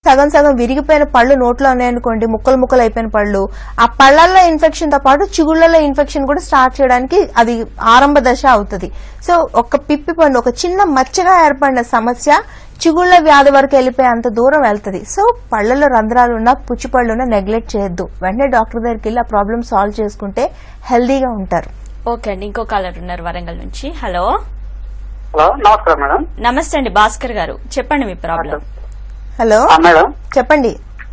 సగం సగం విరిగిపోయిన పళ్ళు నోట్లో ఉన్నాయనుకోండి ముక్కలు ముక్కలు అయిపోయిన పళ్ళు ఆ పళ్ళల్లో ఇన్ఫెక్షన్ తో పాటు చిగుళ్ళలో ఇన్ఫెక్షన్ కూడా స్టార్ట్ చేయడానికి అది ఆరంభ దశ అవుతుంది సో ఒక పిప్పి పండు ఒక చిన్న మచ్చగా ఏర్పడిన సమస్య చిగుళ్ళ వ్యాధి వరకు వెళ్ళిపోయే అంత దూరం వెళ్తది సో పళ్ళలో రంధ్రాలు ఉన్నా పుచ్చి పళ్ళు ఉన్నా నెగ్లెక్ట్ చేయొద్దు వెంటనే డాక్టర్ దగ్గరికి వెళ్ళి ఆ ప్రాబ్లమ్ సాల్వ్ చేసుకుంటే హెల్దీగా ఉంటారు ఓకే అండి ఇంకో కాలర్ ఉన్నారు వరంగల్ నుంచి హలో హలో నమస్కారం మేడం నమస్తే అండి భాస్కర్ గారు చెప్పండి మీ ప్రాబ్లం హలో ఆ, మేడం చెప్పండి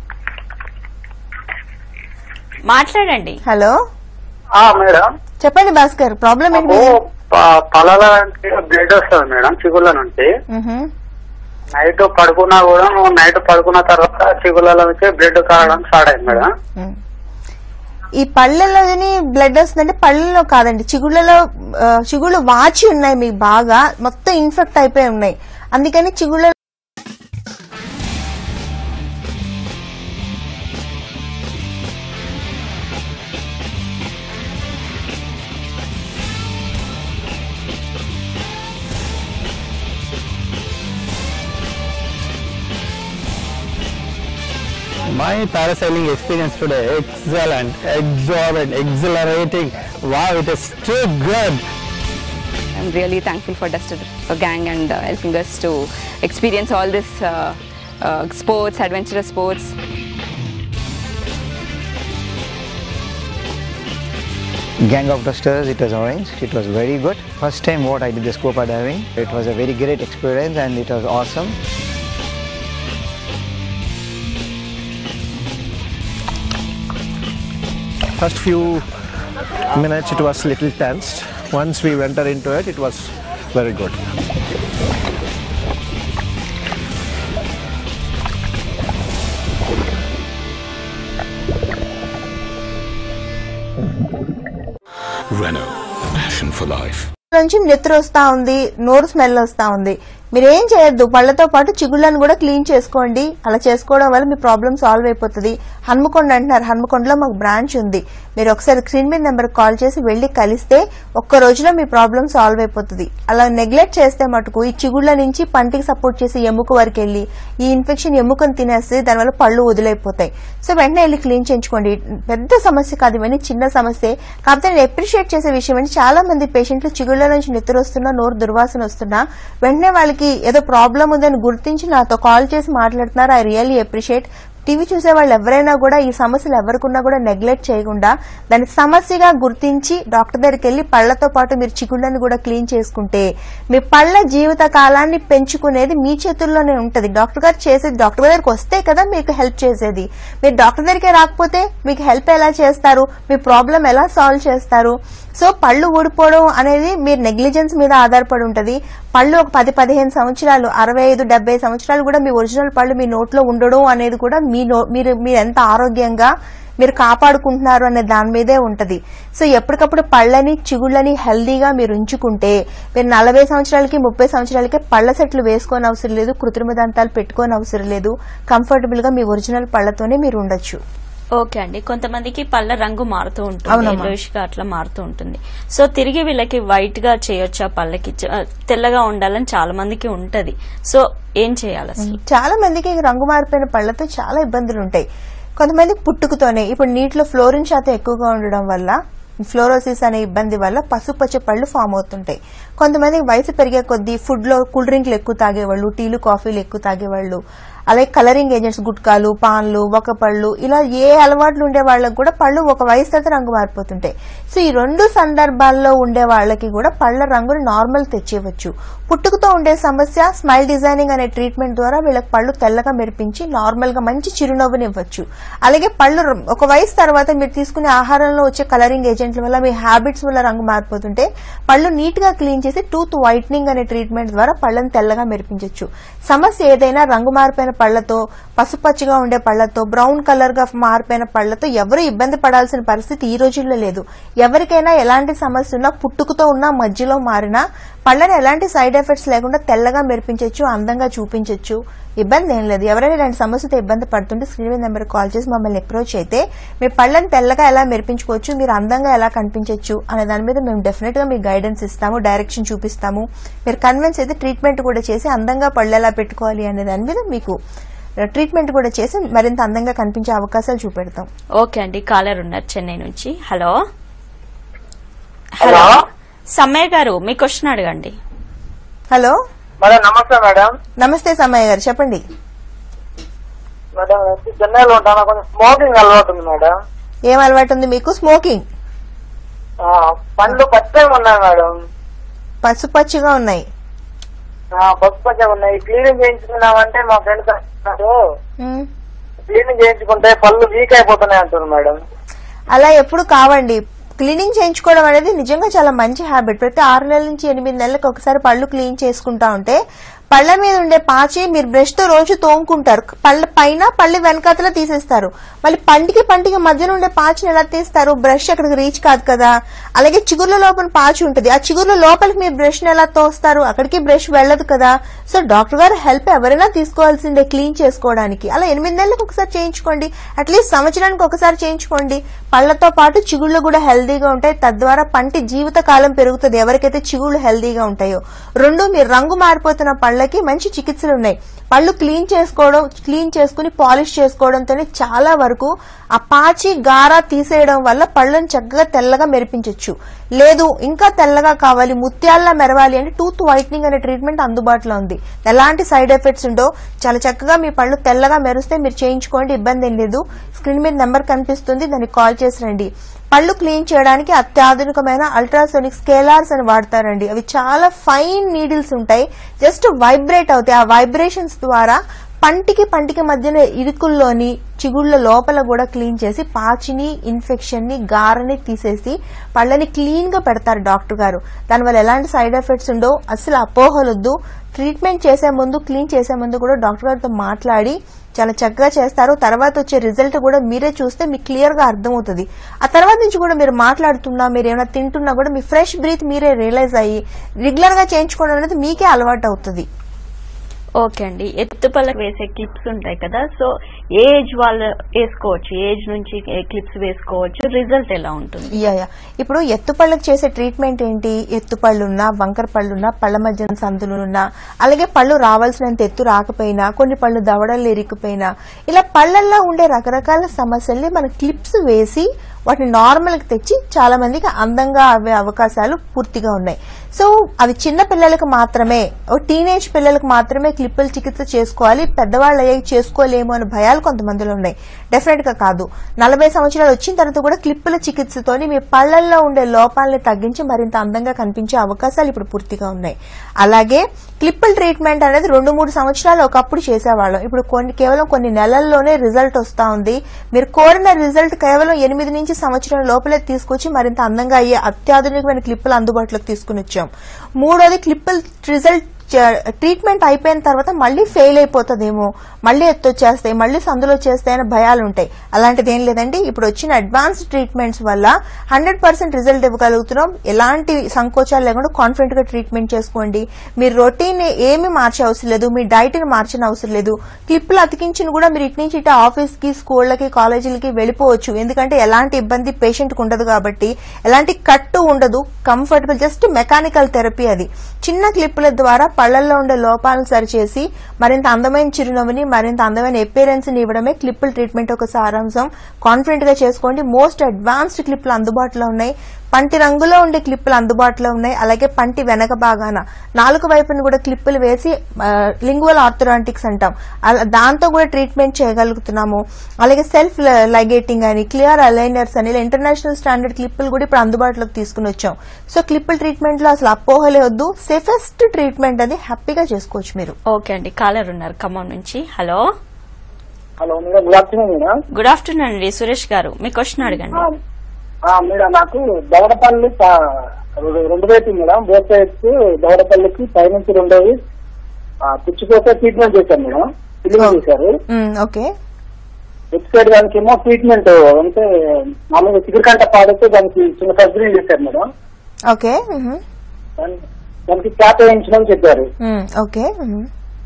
మాట్లాడండి హలో ఆ, మేడం చెప్పండి భాస్కర్ ప్రాబ్లం ఏంటి మాకు ప- పళ్ళలో బ్లడ్ వస్తుంది మేడం చిగుళ్ళ నుంచి మ్హూ. నైట్ పడుకున్నా కూడా నైట్ పడుకున్న తర్వాత చిగుళ్ళ నుంచి బ్లడ్ కారడం స్టార్ట్ అయింది మేడం మ్. ఈ పళ్ళలోని బ్లడ్ వస్తుందంటే పళ్ళలో కాదండి చిగుళ్ళలో ఆ, చిగుళ్ళు వాచి ఉన్నాయి మీకు బాగా మొత్తం ఇన్ఫెక్ట్ అయిపోయి ఉన్నాయి అందుకని చిగుళ్ళ My parasailing experience today, excellent, exorbitant, exhilarating. Wow, it is too good. I'm really thankful for Duster Gang and uh, helping us to experience all this uh, uh, sports, adventurous sports. Gang of Dusters, it was arranged. It was very good. First time what I did the scuba diving. It was a very great experience and it was awesome. First few minutes it was little tensed. Once we went into it, it was very good. Renault, passion for life. నుంచి నెత్తురు వస్తా ఉంది నోరు smell వస్తా ఉంది మీరేం చేయొద్దు పళ్ళతో పాటు చిగుళ్ళను కూడా క్లీన్ చేసుకోండి అలా చేసుకోవడం వల్ల మీ ప్రాబ్లమ్ సాల్వ్ అయిపోతుంది హన్మకొండ అంటున్నారు హన్మకొండలో మాకు బ్రాంచ్ ఉంది మీరు ఒకసారి స్క్రీన్ మీద నెంబర్ కాల్ చేసి వెళ్లి కలిస్తే ఒక్క రోజులో మీ ప్రాబ్లమ్ సాల్వ్ అయిపోతుంది అలా నెగ్లెక్ట్ చేస్తే మటుకు ఈ చిగుళ్ళ నుంచి పంటికి సపోర్ట్ చేసి ఎముక వరకు వెళ్ళి ఈ ఇన్ఫెక్షన్ ఎముకను తినేస్తే దానివల్ల పళ్ళు వదిలైపోతాయి సో వెంటనే వెళ్ళి క్లీన్ చేయించుకోండి పెద్ద సమస్య కాదు ఇవన్నీ చిన్న సమస్య కాకపోతే నేను అప్రిషియేట్ చేసే విషయం ఏంటి చాలా మంది పేషెంట్లు చిగుళ్ళ నుంచి నిద్ర వస్తున్నా నోరు దుర్వాసన వస్తున్నా వెంటనే వాళ్ళకి ఏదో ప్రాబ్లం ఉందని గుర్తించి నాతో కాల్ చేసి మాట్లాడుతున్నారు ఐ రియల్లీ అప్రిషియేట్ టీవీ చూసే వాళ్ళు ఎవరైనా కూడా ఈ సమస్యలు ఎవరికున్నా కూడా నెగ్లెక్ట్ చేయకుండా దాన్ని సమస్యగా గుర్తించి డాక్టర్ దగ్గరికి వెళ్ళి పళ్లతో పాటు మీరు చిగుళ్ళని కూడా క్లీన్ చేసుకుంటే మీ పళ్ళ జీవిత కాలాన్ని పెంచుకునేది మీ చేతుల్లోనే ఉంటది డాక్టర్ గారు చేసేది డాక్టర్ దగ్గరికి వస్తే కదా మీకు హెల్ప్ చేసేది మీరు డాక్టర్ దగ్గరికి రాకపోతే మీకు హెల్ప్ ఎలా చేస్తారు మీ ప్రాబ్లం ఎలా సాల్వ్ చేస్తారు సో పళ్ళు ఊడిపోవడం అనేది మీరు నెగ్లిజెన్స్ మీద ఆధారపడి ఉంటది పళ్ళు ఒక పది పదిహేను సంవత్సరాలు అరవై ఐదు డెబ్బై సంవత్సరాలు కూడా మీ ఒరిజినల్ పళ్ళు మీ నోట్లో ఉండడం అనేది కూడా మీ నో- మీరు మీరు ఎంత ఆరోగ్యంగా మీరు కాపాడుకుంటున్నారు అనే దాని మీదే ఉంటది సో ఎప్పటికప్పుడు పళ్ళని చిగుళ్ళని హెల్దీగా మీరు ఉంచుకుంటే మీరు నలభై సంవత్సరాలకి ముప్పై సంవత్సరాలకి పళ్ళ సెట్లు వేసుకోని అవసరం లేదు కృత్రిమ దంతాలు పెట్టుకోని అవసరం లేదు కంఫర్టబుల్ గా మీ ఒరిజినల్ పళ్ళతోనే మీరు ఉండొచ్చు ఓకే అండి కొంతమందికి పళ్ళ రంగు మారుతూ ఉంటుంది అవునమ్మా. yellowish గా అట్లా మారుతూ ఉంటుంది సో తిరిగి వీళ్ళకి వైట్ గా చేయొచ్చా పళ్ళకి చ- తెల్లగా ఉండాలని చాలా మందికి ఉంటది సో ఏం చేయాలి అసలు చాలా మందికి రంగు మారిపోయిన పళ్ళతో చాలా ఇబ్బందులు ఉంటాయి కొంతమంది పుట్టుకతోనే ఇప్పుడు నీటిలో ఫ్లోరిన్ శాతం ఎక్కువగా ఉండడం వల్ల ఫ్లోరోసిస్ అనే ఇబ్బంది వల్ల పసుపచ్చ పళ్ళు ఫామ్ అవుతుంటాయి కొంతమంది వయసు పెరిగే కొద్దీ ఫుడ్ లో కూల్ డ్రింక్లు ఎక్కువ తాగేవాళ్ళు టీలు కాఫీలు ఎక్కువ తాగేవాళ్ళు అలాగే కలరింగ్ ఏజెంట్స్ గుట్కాలు పాన్లు పళ్ళు ఇలా ఏ అలవాట్లు ఉండే వాళ్ళకి కూడా పళ్ళు ఒక వయసు తర్వాత రంగు మారిపోతుంటాయి సో ఈ రెండు సందర్భాల్లో ఉండే వాళ్ళకి కూడా పళ్ళ రంగును నార్మల్ తెచ్చేయవచ్చు పుట్టుకతో ఉండే సమస్య స్మైల్ డిజైనింగ్ అనే ట్రీట్మెంట్ ద్వారా వీళ్ళకి పళ్ళు తెల్లగా మెరిపించి నార్మల్ గా మంచి చిరునవ్వునివ్వచ్చు అలాగే పళ్ళు ర- ఒక వయసు తర్వాత మీరు తీసుకునే ఆహారంలో వచ్చే కలరింగ్ ఏజెంట్ల వల్ల మీ హ్యాబిట్స్ వల్ల రంగు మారిపోతుంటే పళ్ళు నీట్ గా క్లీన్ చేసి టూత్ వైట్నింగ్ అనే ట్రీట్మెంట్ ద్వారా పళ్ళని తెల్లగా మెరిపించవచ్చు సమస్య ఏదైనా రంగు మారిపోయిన పళ్లతో పసుపచ్చిగా ఉండే పళ్లతో బ్రౌన్ కలర్ గా మారిపోయిన పళ్లతో ఎవరు ఇబ్బంది పడాల్సిన పరిస్థితి ఈ రోజుల్లో లేదు ఎవరికైనా ఎలాంటి సమస్య ఉన్నా పుట్టుకతో ఉన్నా మధ్యలో మారినా పళ్ళని ఎలాంటి సైడ్ ఎఫెక్ట్స్ లేకుండా తెల్లగా మెరిపించవచ్చు అందంగా చూపించవచ్చు ఇబ్బంది ఏం లేదు ఎవరైనా ఇలాంటి సమస్యతో ఇబ్బంది పడుతుంటే స్క్రీన్ మీద నెంబర్ కాల్ చేసి మమ్మల్ని అప్రోచ్ అయితే మీ పళ్ళని తెల్లగా ఎలా మెరిపించుకోవచ్చు మీరు అందంగా ఎలా కనిపించవచ్చు అనే దాని మీద మేము డెఫినెట్ గా మీకు గైడెన్స్ ఇస్తాము డైరెక్షన్ చూపిస్తాము మీరు కన్విన్స్ అయితే ట్రీట్మెంట్ కూడా చేసి అందంగా పళ్ళు ఎలా పెట్టుకోవాలి అనే దాని మీద మీకు ట్రీట్మెంట్ కూడా చేసి మరింత అందంగా కనిపించే అవకాశాలు చూపెడతాం ఓకే అండి కాలర్ ఉన్నారు చెన్నై నుంచి హలో హలో సమ్మయ్య గారు మీ క్వశ్చన్ అడగండి హలో మేడం నమస్తే మేడం నమస్తే సమయ్య గారు చెప్పండి మేడం నేను చెన్నైలో ఉంటాను కొంచెం స్మోకింగ్ అలవాటు ఉంది మేడం ఏం అలవాటు ఉంది మీకు స్మోకింగ్ ఆ, పండ్లు పచ్చగా ఉన్నాయి మేడం పసుపచ్చిగా ఉన్నాయి ఆ, పసుపు పచ్చగా ఉన్నాయి క్లీనింగ్ చేయించుకున్నామంటే మా ఫ్రెండ్స్ అంటున్నారు మ్మ్. క్లీనింగ్ చేయించుకుంటే పళ్ళు వీక్ అయిపోతున్నాయి అంటున్నారు మేడం అలా ఎప్పుడు కావండి క్లీనింగ్ చేయించుకోవడం అనేది నిజంగా చాలా మంచి హ్యాబిట్ ప్రతి ఆరు నెలల నుంచి ఎనిమిది నెలలకు ఒకసారి పళ్ళు క్లీన్ చేసుకుంటా ఉంటే పళ్ళ మీద ఉండే పాచి మీరు బ్రష్ తో రోజు తోముకుంటారు పళ్ళ పైన పళ్ళు వెనకాతల తీసేస్తారు మళ్ళీ పంటికి పంటికి మధ్యన ఉండే పాచిని ఎలా తీస్తారు బ్రష్ అక్కడికి రీచ్ కాదు కదా అలాగే చిగుర్ల లోపల పాచి ఉంటుంది ఆ చిగుర్ల లోపలికి మీరు బ్రష్ ని ఎలా తోస్తారు అక్కడికి బ్రష్ వెళ్ళదు కదా సో డాక్టర్ గారు హెల్ప్ ఎవరైనా తీసుకోవాల్సిందే క్లీన్ చేసుకోవడానికి అలా ఎనిమిది నెలలకు ఒకసారి చేయించుకోండి అట్లీస్ట్ సంవత్సరానికి ఒకసారి చేయించుకోండి పళ్ళతో పాటు చిగుళ్ళు కూడా హెల్దీగా ఉంటాయి తద్వారా పంటి జీవిత కాలం పెరుగుతుంది ఎవరికైతే చిగుళ్ళు హెల్దీగా ఉంటాయో రెండు మీరు రంగు మారిపోతున్న పళ్ళకి మంచి చికిత్సలు ఉన్నాయి పళ్ళు క్లీన్ చేసుకోవడం క్లీన్ చేసుకుని పాలిష్ చేసుకోవడంతోనే చాలా వరకు ఆ పాచి గారా తీసేయడం వల్ల పళ్ళను చక్కగా తెల్లగా మెరిపించవచ్చు లేదు ఇంకా తెల్లగా కావాలి ముత్యాల్లా మెరవాలి అంటే టూత్ వైట్నింగ్ అనే ట్రీట్మెంట్ అందుబాటులో ఉంది ఎలాంటి సైడ్ ఎఫెక్ట్స్ ఉండో చాలా చక్కగా మీ పళ్ళు తెల్లగా మెరిస్తే మీరు చేయించుకోండి ఇబ్బంది ఏం లేదు స్క్రీన్ మీద నెంబర్ కనిపిస్తుంది దానికి కాల్ చేసి రండి పళ్ళు క్లీన్ చేయడానికి అత్యాధునికమైన అల్ట్రాసోనిక్ స్కేలార్స్ అని వాడతారండి అవి చాలా ఫైన్ నీడిల్స్ ఉంటాయి జస్ట్ వైబ్రేట్ అవుతాయి ఆ వైబ్రేషన్స్ ద్వారా పంటికి పంటికి మధ్యన ఇరుకుల్లోని చిగుళ్ళ లోపల కూడా క్లీన్ చేసి పాచిని ఇన్ఫెక్షన్ ని గారని తీసేసి పళ్ళని క్లీన్ గా పెడతారు డాక్టర్ గారు దానివల్ల ఎలాంటి సైడ్ ఎఫెక్ట్స్ ఉండో అసలు అపోహలొద్దు ట్రీట్మెంట్ చేసే ముందు క్లీన్ చేసే ముందు కూడా డాక్టర్ గారితో మాట్లాడి చాలా చక్కగా చేస్తారు తర్వాత వచ్చే రిజల్ట్ కూడా మీరే చూస్తే మీకు క్లియర్ గా అర్థమవుతుంది ఆ తర్వాత నుంచి కూడా మీరు మాట్లాడుతున్నా మీరు ఏమైనా తింటున్నా కూడా మీ ఫ్రెష్ బ్రీత్ మీరే రియలైజ్ అయ్యి రెగ్యులర్ గా చేయించుకోవడం అనేది మీకే అలవాటు అవుతుంది ఓకే అండి ఎత్తుపల్లకు వేసే క్లిప్స్ ఉంటాయి కదా సో ఏ ఏజ్ వాళ్ళు వేసుకోవచ్చు ఏ ఏజ్ నుంచి క్లిప్స్ వేసుకోవచ్చు రిజల్ట్ ఎలా ఉంటుంది యా యా ఇప్పుడు ఎత్తుపళ్ళకి చేసే ట్రీట్మెంట్ ఏంటి ఎత్తుపళ్ళున్నా వంకర పళ్ళున్నా పళ్ళ మధ్యన సందులున్నా అలాగే పళ్ళు రావాల్సినంత ఎత్తు రాకపోయినా కొన్ని పళ్ళు దవడలు ఇరికిపోయినా ఇలా పళ్ళల్లో ఉండే రకరకాల సమస్యల్ని మన క్లిప్స్ వేసి వాటిని నార్మల్ కి తెచ్చి చాలా మందికి అందంగా అవే అవకాశాలు పూర్తిగా ఉన్నాయి సో అవి చిన్న పిల్లలకు మాత్రమే ఓ టీనేజ్ పిల్లలకు మాత్రమే క్లిప్పుల చికిత్స చేసుకోవాలి పెద్దవాళ్ళు అయ్యాక చేసుకోలేము అనే భయాలు కొంతమందిలో ఉన్నాయి డెఫినెట్ గా కాదు నలభై సంవత్సరాలు వచ్చిన తర్వాత కూడా క్లిప్పుల చికిత్సతోని మీ పళ్ళల్లో ఉండే లోపాలని తగ్గించి మరింత అందంగా కనిపించే అవకాశాలు ఇప్పుడు పూర్తిగా ఉన్నాయి అలాగే క్లిప్పుల ట్రీట్మెంట్ అనేది రెండు మూడు సంవత్సరాలు ఒకప్పుడు చేసేవాళ్ళం ఇప్పుడు కొన్ని కేవలం కొన్ని నెలల్లోనే రిజల్ట్ వస్తా ఉంది మీరు కోరిన రిజల్ట్ కేవలం ఎనిమిది నుంచి సంవత్సరం లోపలే తీసుకొచ్చి మరింత అందంగా అయ్యే అత్యాధునికమైన క్లిప్పులు అందుబాటులోకి తీసుకుని వచ్చాం మూడోది క్లిప్పుల రిజల్ట్ ట్రీట్మెంట్ అయిపోయిన తర్వాత మళ్ళీ ఫెయిల్ అయిపోతుందేమో మళ్ళీ ఎత్తొచ్చేస్తాయి మళ్ళీ సందులో వచ్చేస్తాయని భయాలు ఉంటాయి అలాంటిది ఏం లేదండి ఇప్పుడు వచ్చిన అడ్వాన్స్ ట్రీట్మెంట్స్ వల్ల హండ్రెడ్ పర్సెంట్ రిజల్ట్ ఇవ్వగలుగుతున్నాం ఎలాంటి సంకోచాలు లేకుండా కాన్ఫిడెంట్ గా ట్రీట్మెంట్ చేసుకోండి మీరు రొటీన్ ఏమి మార్చే అవసరం లేదు మీ డైట్ ని మార్చిన అవసరం లేదు క్లిప్లు అతికించిన కూడా మీరు ఇటు నుంచి ఇటు ఆఫీస్ కి స్కూళ్ళకి కాలేజీలకి వెళ్ళిపోవచ్చు ఎందుకంటే ఎలాంటి ఇబ్బంది పేషెంట్ కు ఉండదు కాబట్టి ఎలాంటి కట్టు ఉండదు కంఫర్టబుల్ జస్ట్ మెకానికల్ థెరపీ అది చిన్న క్లిప్పుల ద్వారా పళ్లల్లో ఉండే లోపాలను సరిచేసి మరింత అందమైన చిరునవ్వుని మరింత అందమైన అపీరెన్స్ ని ఇవ్వడమే క్లిప్పుల ట్రీట్మెంట్ ఒక సారాంశం కాన్ఫిడెంట్ గా చేసుకోండి మోస్ట్ అడ్వాన్స్డ్ క్లిప్లు అందుబాటులో ఉన్నాయి పంటి రంగులో ఉండే క్లిప్పులు అందుబాటులో ఉన్నాయి అలాగే పంటి వెనక భాగాన నాలుగు వైపున కూడా క్లిప్పులు వేసి లింగువల్ ఆర్థోడాంటిక్స్ అంటాం అలా దాంతో కూడా ట్రీట్మెంట్ చేయగలుగుతున్నాము అలాగే సెల్ఫ్ లైగేటింగ్ అని క్లియర్ అలైనర్స్ అని ఇలా ఇంటర్నేషనల్ స్టాండర్డ్ క్లిప్పులు కూడా ఇప్పుడు అందుబాటులోకి తీసుకుని వచ్చాం సో క్లిప్పుల ట్రీట్మెంట్ లో అసలు అపోహలే వద్దు సేఫెస్ట్ ట్రీట్మెంట్ అది హ్యాపీగా చేసుకోవచ్చు మీరు ఓకే అండి కాలర్ ఉన్నారు ఖమ్మం నుంచి hello hello madam good afternoon madam good afternoon అండి సురేష్ గారు మీ క్వశ్చన్ అడగండి ఆ, మేడం నాకు దవడపల్లి ప- రెండు వైపు మేడం బోత్ సైడ్స్ దవడపల్లికి పైనుంచి రెండోవి ఆ, పుచ్చిపోతే ట్రీట్మెంట్ చేశారు మేడం ఫిల్లింగ్ చేశారు మ్, ఓకే లెఫ్ట్ సైడ్ దానికి ఏమో ట్రీట్మెంట్ అంటే మామూలుగా చిగురుకంట పాడితే దానికి చిన్న సర్జరీ చేశారు మేడం ఓకే మ్హూ. దాని- దానికి క్యాప్ వేయించడం చెప్పారు మ్, ఓకే మ్హూ.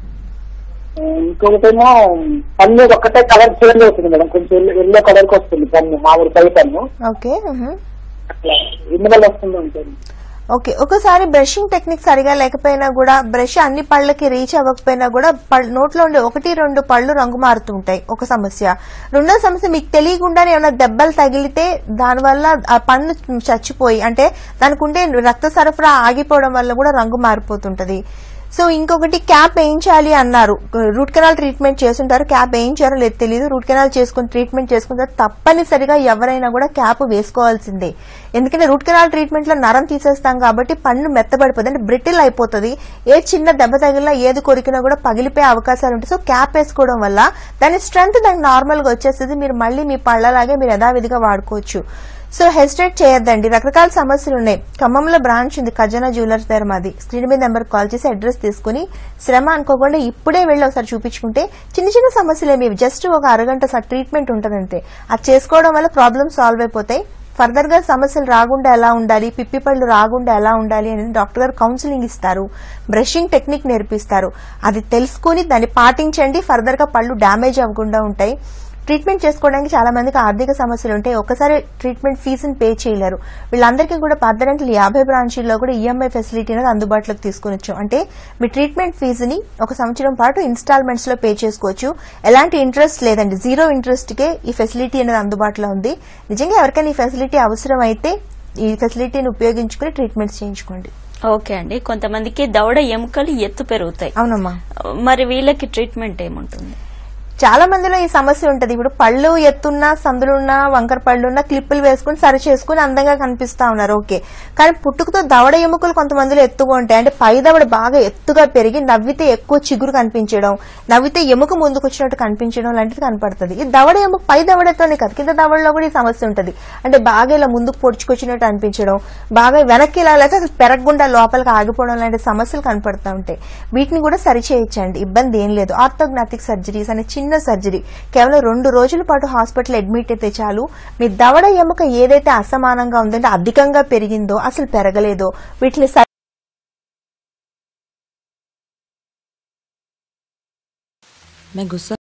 ఇంకొకటేమో పన్ను ఒక్కటే కలర్ చేంజ్ అవుతుంది మేడం కొంచెం ఎల్లో కలర్ కి వస్తుంది పన్ను మామూలు పై పన్ను ఓకే మ్హూ. అట్లా ఎన్ని వల్ల వస్తుంది ఉంటుంది ఓకే ఒకసారి బ్రషింగ్ టెక్నిక్ సరిగా లేకపోయినా కూడా బ్రష్ అన్ని పళ్ళకి రీచ్ అవ్వకపోయినా కూడా పళ్- నోట్లో ఉండే ఒకటి రెండు పళ్ళు రంగు మారుతుంటాయి ఒక సమస్య రెండో సమస్య మీకు తెలియకుండానే ఏమైనా దెబ్బలు తగిలితే దానివల్ల ఆ పన్ను చచ్చిపోయి అంటే దానికి ఉండే రక్త సరఫరా ఆగిపోవడం వల్ల కూడా రంగు మారిపోతుంటది సో ఇంకొకటి క్యాప్ వేయించాలి అన్నారు రూట్ కెనాల్ ట్రీట్మెంట్ చేస్తుంటారు క్యాప్ వేయించారో లేదు తెలియదు రూట్ కెనాల్ చేసుకుని ట్రీట్మెంట్ చేసుకుంటారు తప్పనిసరిగా ఎవరైనా కూడా క్యాప్ వేసుకోవాల్సిందే ఎందుకంటే రూట్ కెనాల్ ట్రీట్మెంట్ లో నరం తీసేస్తాం కాబట్టి పన్ను మెత్తబడిపోతుంది అంటే బ్రిటిల్ అయిపోతుంది ఏ చిన్న దెబ్బ తగిలినా ఏది కొరికినా కూడా పగిలిపోయే అవకాశాలు ఉంటాయి సో క్యాప్ వేసుకోవడం వల్ల దాని స్ట్రెంత్ దానికి నార్మల్ గా వచ్చేస్తుంది మీరు మళ్ళీ మీ పళ్ళలాగే మీరు యథావిధిగా వాడుకోవచ్చు సో హెసిటేట్ చేయొద్దండి రకరకాల సమస్యలు ఉన్నాయి ఖమ్మంలో బ్రాంచ్ ఉంది ఖజానా జ్యువెలర్స్ దగ్గర మాది స్క్రీన్ మీద నెంబర్ కాల్ చేసి అడ్రస్ తీసుకుని శ్రమ అనుకోకుండా ఇప్పుడే వెళ్ళి ఒకసారి చూపించుకుంటే చిన్న చిన్న సమస్యలు ఏమి జస్ట్ ఒక అరగంట ట్రీట్మెంట్ ఉంటదంతే అది చేసుకోవడం వల్ల ప్రాబ్లమ్ సాల్వ్ అయిపోతాయి ఫర్దర్ గా సమస్యలు రాకుండా ఎలా ఉండాలి పిప్పి పళ్ళు రాకుండా ఎలా ఉండాలి అనేది డాక్టర్ గారు కౌన్సిలింగ్ ఇస్తారు బ్రషింగ్ టెక్నిక్ నేర్పిస్తారు అది తెలుసుకుని దాన్ని పాటించండి ఫర్దర్ గా పళ్ళు డ్యామేజ్ అవ్వకుండా ఉంటాయి ట్రీట్మెంట్ చేసుకోవడానికి చాలా మందికి ఆర్థిక సమస్యలు ఉంటాయి ఒకసారి ట్రీట్మెంట్ ఫీజుని పే చేయలేరు వీళ్ళందరికీ కూడా పద్దరంటలు యాభై బ్రాంచీల్లో కూడా ఈఎంఐ ఫెసిలిటీ అనేది అందుబాటులోకి తీసుకునొచ్చు అంటే మీ ట్రీట్మెంట్ ఫీజుని ఒక సంవత్సరం పాటు ఇన్స్టాల్మెంట్స్ లో పే చేసుకోవచ్చు ఎలాంటి ఇంట్రెస్ట్ లేదండి జీరో ఇంట్రెస్ట్ కే ఈ ఫెసిలిటీ అనేది అందుబాటులో ఉంది నిజంగా ఎవరికైనా ఈ ఫెసిలిటీ అవసరం అయితే ఈ ఫెసిలిటీని ఉపయోగించుకుని ట్రీట్మెంట్స్ చేయించుకోండి ఓకే అండి కొంతమందికి దవడ ఎముకలు ఎత్తు పెరుగుతాయి అవునమ్మా మరి వీళ్ళకి ట్రీట్మెంట్ ఏముంటుంది చాలా మందిలో ఈ సమస్య ఉంటది ఇప్పుడు పళ్ళు ఎత్తున్నా సందులున్నా వంకర పళ్ళున్నా క్లిప్పులు వేసుకుని సరి చేసుకుని అందంగా కనిపిస్తా ఉన్నారు ఓకే కానీ పుట్టుకతో దవడ ఎముకలు కొంతమందిలో ఎత్తుగా ఉంటాయి అంటే పై దవడ బాగా ఎత్తుగా పెరిగి నవ్వితే ఎక్కువ చిగురు కనిపించడం నవ్వితే ఎముక ముందుకు వచ్చినట్టు కనిపించడం లాంటిది కనపడుతుంది ఈ దవడ ఎముక పై దవడతోనే కాదు కింద దవడలో కూడా ఈ సమస్య ఉంటది అంటే బాగా ఇలా ముందుకు పొడుచుకొచ్చినట్టు అనిపించడం బాగా వెనక్కి ఇలా లేక అసలు పెరగకుండా లోపలికి ఆగిపోవడం లాంటి సమస్యలు కనపడుతూ ఉంటాయి వీటిని కూడా సరి చేయొచ్చండి ఇబ్బంది ఏం లేదు ఆర్థోగ్నాటిక్ సర్జరీస్ అనే చిన్న సర్జరీ కేవలం రెండు రోజుల పాటు హాస్పిటల్ అడ్మిట్ అయితే చాలు మీ దవడ ఎముక ఏదైతే అసమానంగా ఉందంటే అధికంగా పెరిగిందో అసలు పెరగలేదో వీటిని సరి मैं गुस्सा